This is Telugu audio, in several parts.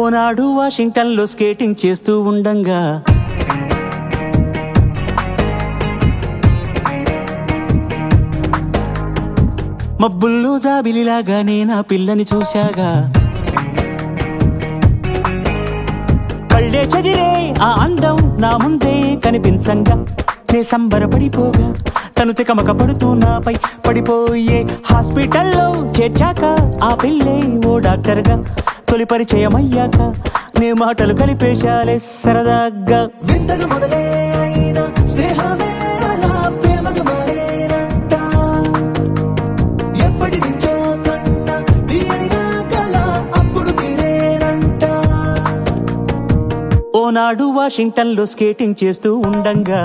ఓనాడు వాషింగ్టన్ లో స్కేటింగ్ చేస్తూ ఉండంగా మబ్బుల్లో జాబిలిలాగా నేను ఆ పిల్లని చూశాగా కళ్ళే చదిరే ఆ అందం నా ముందే కనిపించంగా నే సంబరపడిపోగా తను తికమక పడుతూ నాపై పడిపోయే హాస్పిటల్లో చేర్చాక ఆ పిల్లే ఓ డాక్టర్గా తొలి పరిచయం అయ్యాక నే మాటలు కలిపేశాలే సరదాగా వింతగా మొదలే అయిన స్నేహమే అలా ప్రేమగా మారేనంట ఎప్పటి నుంచో కన్నా తీయనిగా కల అప్పుడు తీరేనంట ఓనాడు వాషింగ్టన్ లో స్కేటింగ్ చేస్తూ ఉండంగా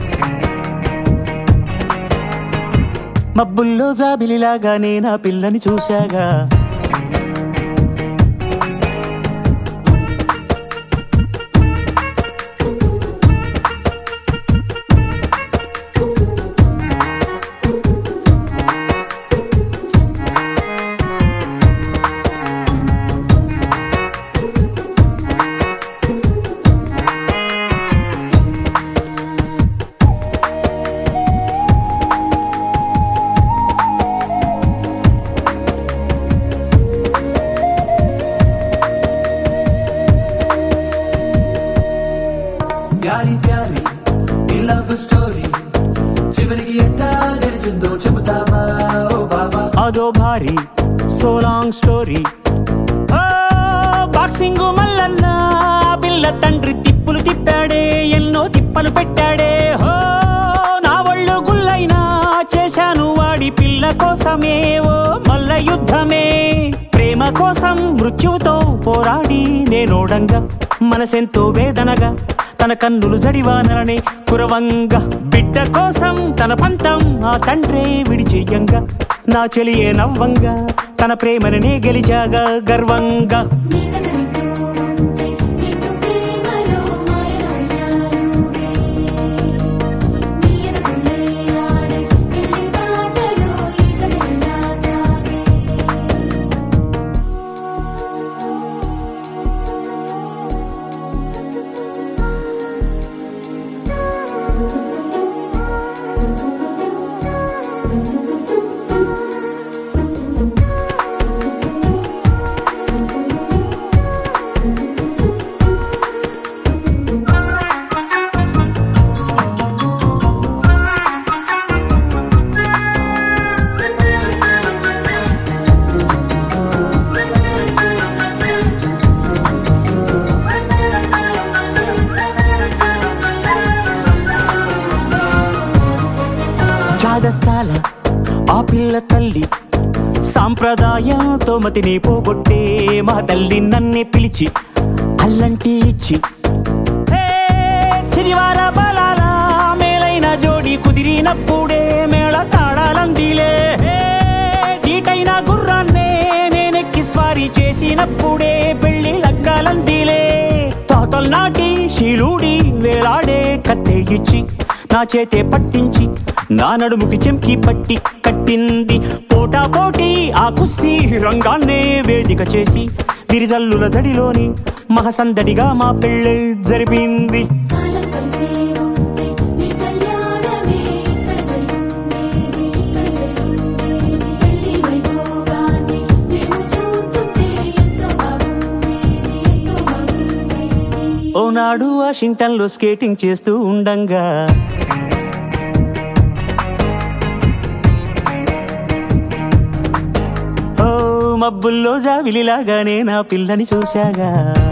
మబ్బుల్లో జాబిలిలాగా నేను ఆ పిల్లని చూశాగా ప్యారి ప్యారి ఈ లవ్ స్టోరీ చివరికి ఎట్టా గడిచిందో చెబుతావా ఓ బాబా అదో భారీ so long story boxing Mallanna ఆ పిల్ల తండ్రి తిప్పులు తిప్పాడే ఎన్నో తిప్పలు పెట్టాడే హో నా ఒళ్ళు గుల్లైనా చేశాను వాడి పిల్ల కోసమే ఓ మల్ల యుద్ధమే ప్రేమ కోసం మృత్యువుతో పోరాడి నేనోడంగా మనసెంతో వేదనగా తన కన్నులు జడివానలనే కురవంగా బిడ్డ కోసం తన పంతం ఆ తండ్రే విడిచెయ్యంగా నా చెలియే నవ్వంగా తన ప్రేమని గెలిచాగా గర్వంగా నీ కథ వింటూ ఉంటే నిన్ను ప్రేమలో మాయమయ్యానుగే నీ ఎదుగులే ఆడే పెళ్లి బాటలో ఈ కథ ఎలా సాగే చాదస్తాల ఆ పిల్ల తల్లి సాంప్రదాయంతో మతిని పోగొట్టే మా తల్లి నన్నే పిలిచి అల్లంటి ఇచ్చి హే, చిరివార బలాల మేలైన జోడి కుదిరినప్పుడే మేళ తాళాలందిలే హే, దీటైన గుర్రాన్నే నేనెక్కి స్వారీ చేసినప్పుడే పెళ్లి లగ్గాలందిలే తాతల్ నాటి శీలుడి వేలాడే కత్తే ఇచ్చి నా చేతే పట్టించి నా నడుముకి చెంకి పట్టి కట్టింది పోటా పోటీ ఆ కుస్తీ రంగాన్నే వేదిక చేసి విరిజల్లుల దడిలోని మహసందడిగా మా పెళ్ళి జరిపింది కాలం కలిసే ఉంటే నీ కళ్యాణమే ఇక్కడ జరిగుండేది ఇక్కడ జరిగుండేది పెళ్లి వైభోగాన్ని నేను చూస్తుంటే ఎంతో బాగుండేది ఎంతో బాగుండేది ఓనాడు వాషింగ్టన్ లో స్కేటింగ్ చేస్తూ ఉండంగా ఓ మబ్బుల్లో జావిలిలాగానే నా పిల్లని చూశాగా